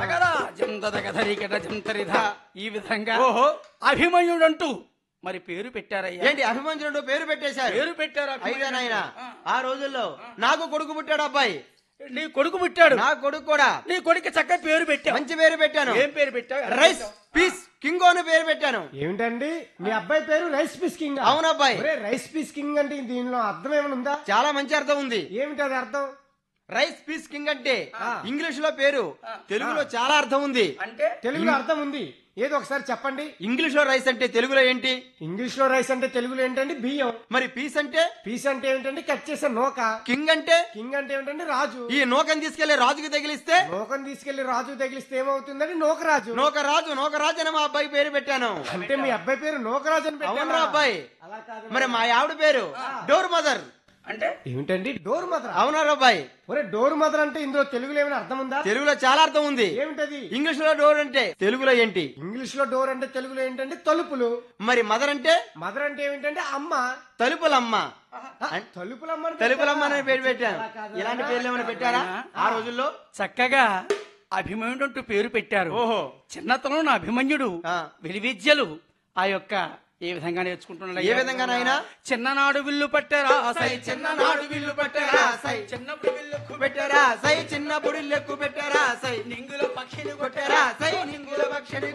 తగరాజం దదగధరికట జంతరిధ ఈ విధంగా ఓహో అభిమన్యుడంటూ మరి పేరు పెట్టారయ్యా ఏంటి అభిమంత్రుడు పేరు పెట్టేశారు పేరు పెట్టారు అయితే అభిమన్యుడు. నాయన ఆ. ఆ రోజుల్లో నాకు కొడుకు పుట్టాడు అబ్బాయి నీ కొడుకు పుట్టాడు నా కొడుకు కూడా నీ కొడుకు చక్క పేరు పెట్టావు మంచి పేరు పెట్టాను ఏం పేరు పెట్టావు రైస్ పీస్ కింగ్ అని పేరు పెట్టాను ఏమిటండి మీ అబ్బాయి పేరు రైస్ పీస్ కింగ్ అవును అబ్బాయి ఒరే రైస్ పీస్ కింగ్ అంటే దీనిలో అర్థం ఏమైనా ఉందా చాలా మంచి అర్థం ఉంది ఏమిటి అది అర్థం రైస్ పీస్ కింగ్ అంటే ఇంగ్లీష్ లో పేరు తెలుగులో చాలా అర్థం ఉంది అంటే తెలుగులో అర్థం ఉంది ఏదో ఒకసారి చెప్పండి ఇంగ్లీష్ లో రైస్ అంటే తెలుగులో ఏంటి ఇంగ్లీష్ లో రైస్ అంటే తెలుగులో ఏంటంటే బియ్యం మరి పీస్ అంటే పీస్ అంటే ఏమిటంటే కట్ చేసే నూక కింగ్ అంటే కింగ్ అంటే ఏమిటంటే రాజు ఈ నూకని తీసుకెళ్లి రాజుకి తగిలిస్తే నూకను తీసుకెళ్లి రాజు తగిలిస్తే ఏమవుతుందని నూక రాజు నూక రాజు నూక రాజు అని మా అబ్బాయి పేరు పెట్టాను అంటే మీ అబ్బాయి పేరు నూకరాజు అని అవునరా పెట్టారా? అబ్బాయి అలా కాదు మరి మా ఆవిడ పేరు డోర్ మదర్ అంటే ఏమిటండి డోర్ మదర్ అవునరా అబ్బాయి ఒరే డోర్ మదర్ అంటే ఇందులో తెలుగులో ఏమైనా అర్థం ఉందా తెలుగులో చాలా అర్థం ఉంది ఏమిటది ఇంగ్లీష్ లో డోర్ అంటే తెలుగులో ఏంటి ఇంగ్లీష్ లో డోర్ అంటే తెలుగులో ఏంటంటే తలుపులు మరి మదర్ అంటే మదర్ అంటే ఏమిటంటే అమ్మ తలుపులమ్మ అన్- తలుపులమ్మ అని తలుపులమ్మ అని పేరు పెట్టారా? పెట్టాను అలా కాదు, ఇలాంటి అలా పేర్లు ఏమైనా పెట్టారా ఆ రోజుల్లో చక్కగా అభిమన్యుడు అంటూ పేరు పెట్టారు ఓహో చిన్నతనం నా అభిమన్యుడు ఆ. విలువిద్యలు ఆ యొక్క ఏ విధంగా నేర్చుకుంటున్నాడు ఏ విధంగా నాయనా? చిన్ననాడు విల్లు పట్టరా సై చిన్ననాడు విల్లు పట్టరా సై చిన్నప్పుడు విల్లు పెట్టారా సై చిన్న బుడి లెక్కు పెట్టారా సై నింగుల పక్షిని కొట్టారా సై నింగుల పక్షిని